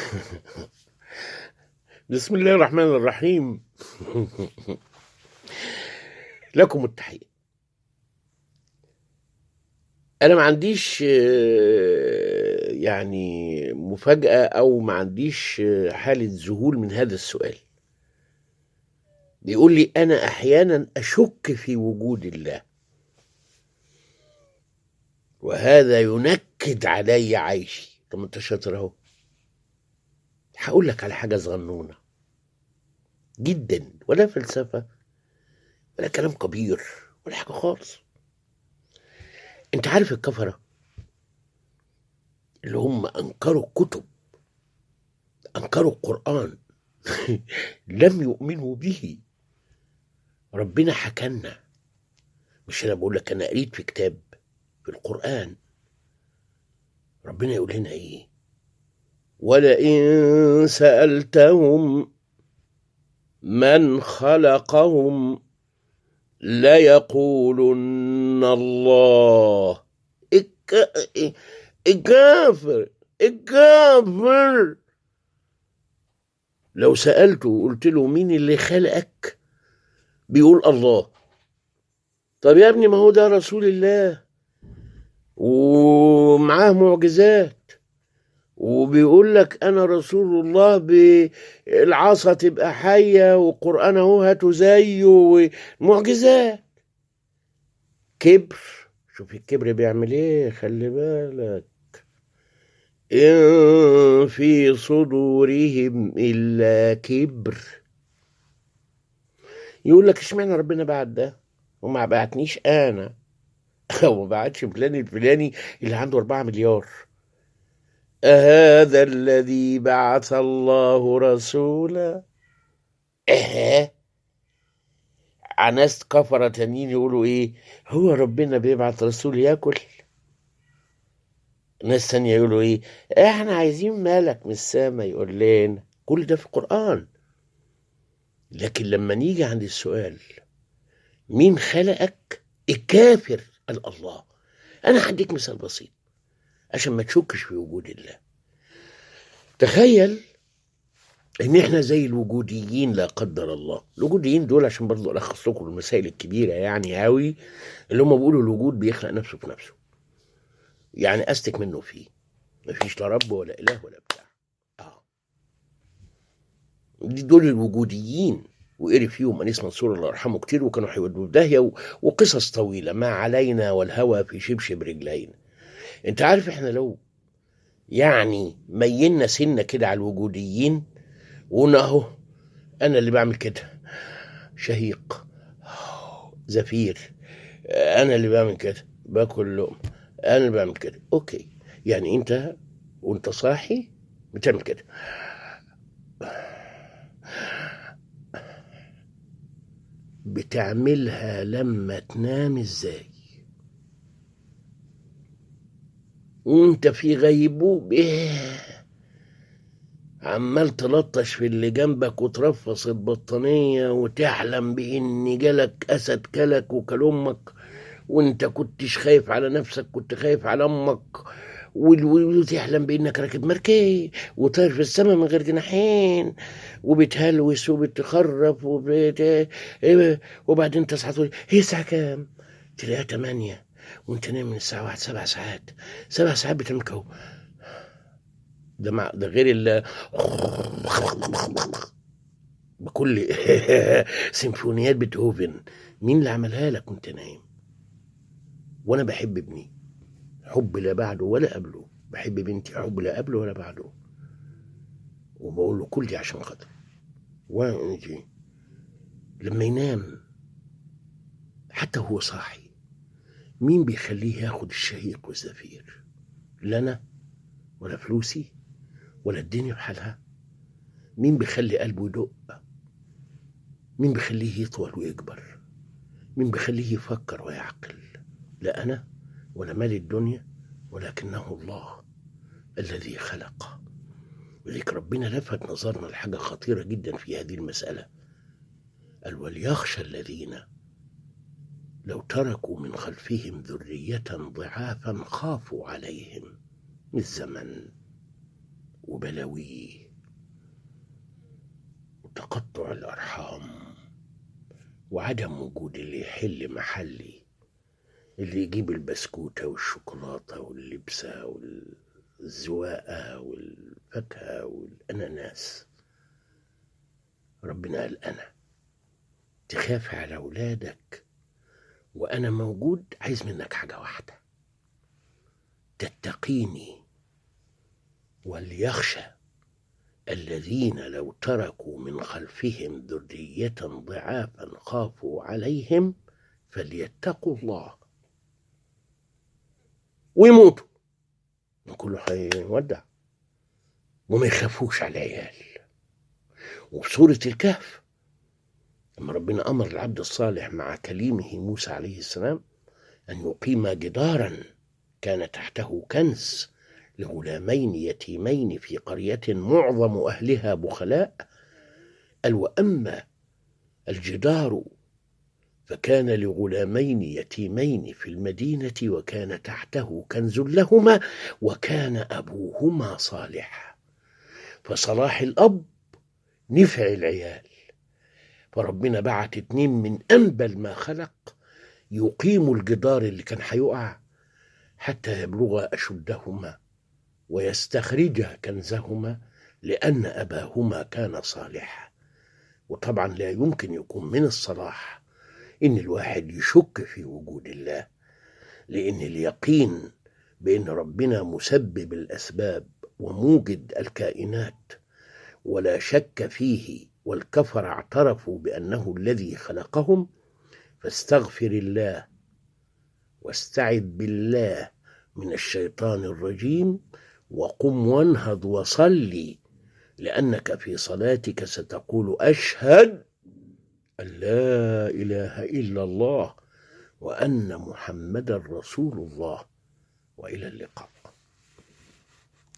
بسم الله الرحمن الرحيم لكم التحية أنا ما عنديش آه، يعني مفاجأة أو ما عنديش آه، حالة ذهول من هذا السؤال بيقول لي أنا أحيانا أشك في وجود الله وهذا ينكد علي عيشي طب ما انت شاطر اهو هقول لك على حاجه صغنونه جدا ولا فلسفه ولا كلام كبير ولا حاجه خالص انت عارف الكفره اللي هم انكروا الكتب انكروا القران لم يؤمنوا به ربنا حكلنا مش انا بقول لك انا قريت في كتاب في القران ربنا يقول لنا ايه ولئن سالتهم من خلقهم ليقولن الله الك- الكافر الكافر لو سألته وقلت له مين اللي خلقك بيقول الله طب يا ابني ما هو ده رسول الله ومعاه معجزات وبيقول لك انا رسول الله بالعصا تبقى حيه وقران اهو هاتوا زيه ومعجزات كبر شوف الكبر بيعمل ايه خلي بالك ان في صدورهم الا كبر يقول لك اشمعنى ربنا بعت ده وما بعتنيش انا وما بعتش فلان الفلاني اللي عنده أربعة مليار أهذا الذي بعث الله رسولا إيه ناس كفرة تانيين يقولوا إيه هو ربنا بيبعت رسول ياكل ناس تانية يقولوا إيه إحنا عايزين ملك من السما يقول لنا كل ده في القرآن لكن لما نيجي عند السؤال مين خلقك الكافر قال الله انا هديك مثال بسيط عشان ما تشكش في وجود الله تخيل ان احنا زي الوجوديين لا قدر الله الوجوديين دول عشان برضه الخص لكم المسائل الكبيره يعني قوي اللي هم بيقولوا الوجود بيخلق نفسه في نفسه يعني استك منه فيه مفيش لا رب ولا اله ولا بتاع اه دي دول الوجوديين وقري فيهم انيس منصور الله يرحمه كتير وكانوا هيودوا في داهيه و- وقصص طويله ما علينا والهوى في شبشب رجلين انت عارف احنا لو يعني ميلنا سنه كده على الوجوديين وقلنا اهو انا اللي بعمل كده شهيق زفير انا اللي بعمل كده باكل لقمه انا اللي بعمل كده اوكي يعني انت وانت صاحي بتعمل كده بتعملها لما تنام ازاي وانت في غيبوب ايه عمال تلطش في اللي جنبك وترفص البطانية وتحلم بإن جالك أسد كلك وكل أمك وانت كنتش خايف على نفسك كنت خايف على أمك وال- وتحلم بإنك راكب مركب وطاير في السماء من غير جناحين وبتهلوس وبتخرف وبت... إيه، وبعدين تصحى تقول هي الساعة كام؟ تلاقيها تمانية وانت نايم من الساعة واحد سبع ساعات سبع ساعات بتعمل كهو ده مع ده غير ال بكل سيمفونيات بيتهوفن مين اللي عملها لك وانت نايم وانا بحب ابني حب لا بعده ولا قبله بحب بنتي حب لا قبله ولا بعده وبقول له كل دي عشان خاطر وانتي لما ينام حتى هو صاحي مين بيخليه ياخد الشهيق والزفير لا انا ولا فلوسي ولا الدنيا بحالها مين بيخلي قلبه يدق مين بيخليه يطول ويكبر مين بيخليه يفكر ويعقل لا انا ولا مال الدنيا ولكنه الله الذي خلق ولذلك ربنا لفت نظرنا لحاجة خطيرة جدا في هذه المسألة قال وليخشى الذين لو تركوا من خلفهم ذرية ضعافا خافوا عليهم من الزمن وبلاويه وتقطع الأرحام وعدم وجود اللي يحل محلي اللي يجيب البسكوتة والشوكولاتة واللبسة والزواقة والفاكهة والأناناس ربنا قال أنا تخاف على أولادك وأنا موجود عايز منك حاجة واحدة تتقيني وليخشى الذين لو تركوا من خلفهم ذرية ضعافا خافوا عليهم فليتقوا الله ويموتوا كله هيودع وما يخافوش على العيال وفي سورة الكهف لما ربنا أمر العبد الصالح مع كليمه موسى عليه السلام أن يقيم جدارا كان تحته كنز لغلامين يتيمين في قرية معظم أهلها بخلاء قال وأما الجدار فكان لغلامين يتيمين في المدينة وكان تحته كنز لهما وكان أبوهما صالح فصلاح الأب نفع العيال فربنا بعت اتنين من أنبل ما خلق يقيموا الجدار اللي كان هيقع حتى يبلغ أشدهما ويستخرجا كنزهما لأن أباهما كان صالحا وطبعا لا يمكن يكون من الصلاح إن الواحد يشك في وجود الله لأن اليقين بأن ربنا مسبب الأسباب وموجد الكائنات ولا شك فيه والكفر اعترفوا بأنه الذي خلقهم فاستغفر الله واستعذ بالله من الشيطان الرجيم وقم وانهض وصلي لأنك في صلاتك ستقول أشهد أن لا إله إلا الله وأن محمدا رسول الله وإلى اللقاء